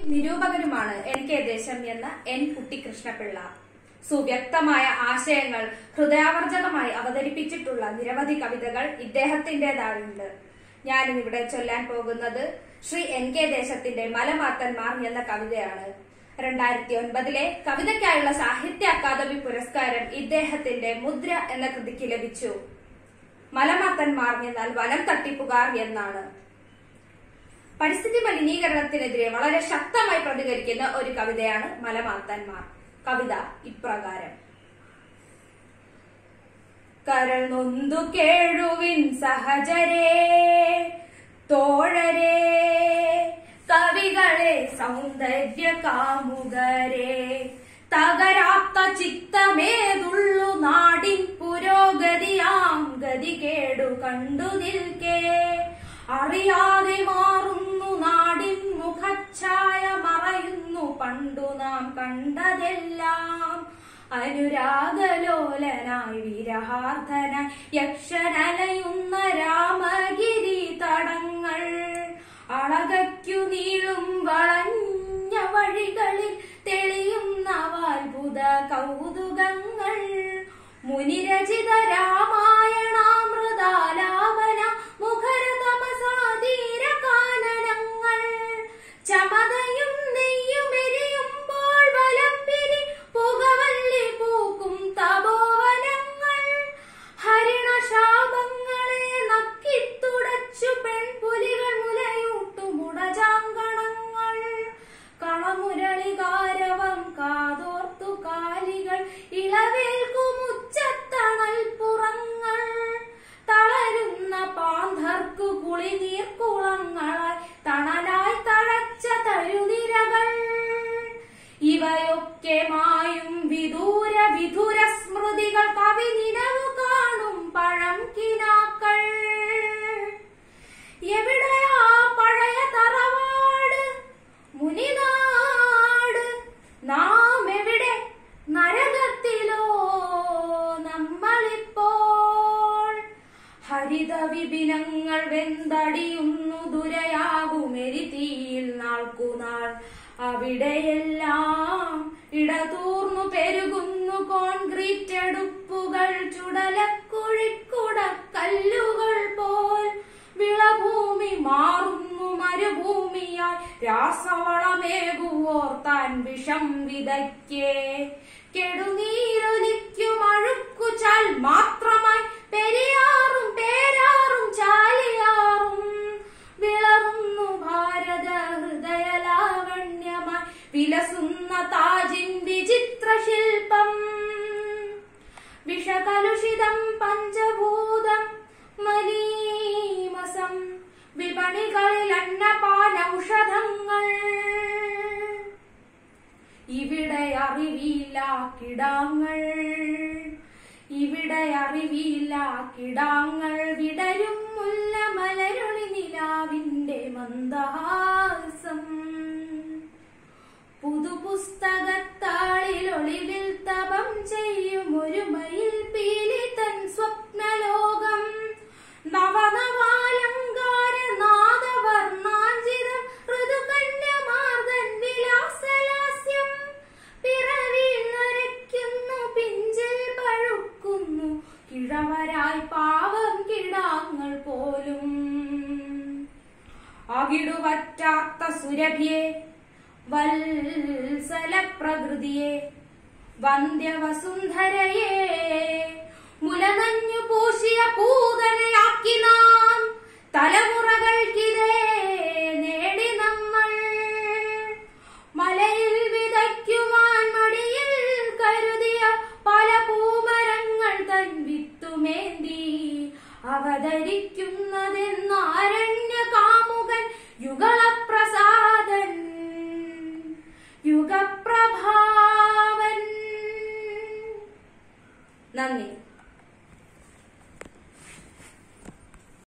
നിരൂപകനുമാണ് N K ദേശം എന്ന N കുട്ടിക്കൃഷ്ണപിള്ള സുവ്യക്തമായ ആശയങ്ങൾ ഹൃദയാവർജകമായി അവതരിപ്പിച്ചിട്ടുള്ള നിരവധി കവിതകൾ ഇദ്ദേഹത്തിന്റേതായുണ്ട് ഞാനിവിടെ ചൊല്ലാൻ പോകുന്നത് ശ്രീ എൻ കെ ദേശത്തിന്റെ മലമാത്തന്മാർ എന്ന കവിതയാണ് രണ്ടായിരത്തി ഒൻപതിലെ കവിതയ്ക്കായുള്ള സാഹിത്യ അക്കാദമി പുരസ്കാരം ഇദ്ദേഹത്തിന്റെ മുദ്ര എന്ന കൃതിക്ക് ലഭിച്ചു മലമാത്തന്മാർ എന്നാൽ വനം തട്ടിപ്പുകാർ എന്നാണ് പരിസ്ഥിതി മലിനീകരണത്തിനെതിരെ വളരെ ശക്തമായി പ്രതികരിക്കുന്ന ഒരു കവിതയാണ് മലമാത്തന്മാർ കവിത ഇപ്രകാരം കരൾ നൊന്തു കേഴുവിൻ സഹജരേ തോഴരേ കവികളെ സൗന്ദര്യ കാമുകരെ തകരാത്ത ചിത്തമേതുള്ളു നാടിൻ പുരോഗതിയാം ഗതി കേടു കണ്ടു നിൽക്കേ അറിയാതെ മാറുന്നു നാടിൻ മുഖച്ഛായ മറയുന്നു പണ്ടു നാം കണ്ടതെല്ലാം അനുരാഗലോലനായി വിരഹാർദ്ധനായി യക്ഷനലയുന്ന രാമഗിരി തടങ്ങൾ അളകയ്ക്കു നീളും വളഞ്ഞ വഴികളിൽ തെളിയുന്ന അത്ഭുത കൗതുകങ്ങൾ മുനിരചിത രാമായണാമൃതാലാപന മുഖരതമസാതീര കാനനങ്ങൾ ചമതയും നെയ്യും എരിയുമ്പോൾ വലംപിരി പുകവല്ലി പൂക്കും തപോവനങ്ങൾ ഹരിണശാപങ്ങളെ നക്കിത്തുടച്ചു പെൺപുലികൾ മുലയൂട്ടുമുടജാങ്കണങ്ങൾ കളമുരളികാരവം കാതോർത്തു കാലികൾ ഇളവേൽക്കുമുച്ചത്തണൽ പുറങ്ങൾ തളരുന്ന പാന്തർക്കു കുളിനീർക്കുളങ്ങളായി തണലായി തഴച്ച തഴുനിരകൾ ഇവയൊക്കെ മായും വിദൂര വിധുര സ്മൃതികൾ കവി നിലവു കാണും പഴം കിനാക്കൾ എവിടെയാ പഴയ തറവാട് മുനിനാട് നാം എവിടെ നരകത്തിലോ നമ്മളിപ്പോൾ ഹരിത വിപിനങ്ങൾ വെന്തടിയുന്നു ദുരയാകുമെരിതീയിൽ നാൾക്കുനാൾ അവിടെയെല്ലാം ഇടതൂർന്നു പെരുകുന്നു കോൺക്രീറ്റ് അടുപ്പുകൾ ചുടലക്കുഴിക്കുട കല്ലുകൾ പോൽ വിളഭൂമി മാറുന്നു മരുഭൂമിയായി രാസവളമേകുവോർ താൻ വിഷം വിതയ്ക്കേ കെടുനീരൊലിക്കും അഴുക്കുചാൽ മാത്രമായി പെരിയാറും പേരാറും ചാലിയാറും വിളറുന്നു ഭാരത ഹൃദയലാവണ്യമായി വിലസുന്ന താജിൻ വിചിത്ര ശില്പം വിഷകലുഷിതം പഞ്ചഭൂതം മലീമസം വിപണികളിൽ അന്നപാനൌഷധങ്ങൾ ഇവിടെ അറിവില്ല കിടാങ്ങൾ ഇവിടെ അറിവില്ല കിടാങ്ങൾ വിടരും മുല്ല മലരൊളി നിലാവിന്റെ മന്ദഹാസം പുതുപുസ്തകത്താളിൽ ഒളിവിൽ തപം ചെയ്യും ഒരു മയിൽ പീലി തൻ സ്വപ്നലോകം നവനവാലങ്കാര നാദവർണാഞ്ചിതം ഋതുകന്യമാർദ്ദൻ വിലാസലാസ്യം പിറവിൽ നരയ്ക്കുന്നു പിഞ്ചിൽ പഴുക്കുന്നു കിഴവരായി പാവം കിടാങ്ങൾ പോലും അകിടുവറ്റാത്ത സുരഭിയെ വത്സല പ്രകൃതിയെ വന്ധ്യവസുന്ധരയെ മുലനഞ്ഞു പൂശിയ പൂതനയാക്കി നാം തലമുറകൾക്കിതേ നേടി നമ്മൾ മലയിൽ വിതയ്ക്കുവാൻ മടിയിൽ കരുതിയ പല പൂമരങ്ങൾ തൻ വിത്തുമേന്തി അവതരിക്കുന്നതെന്നാരണ്യ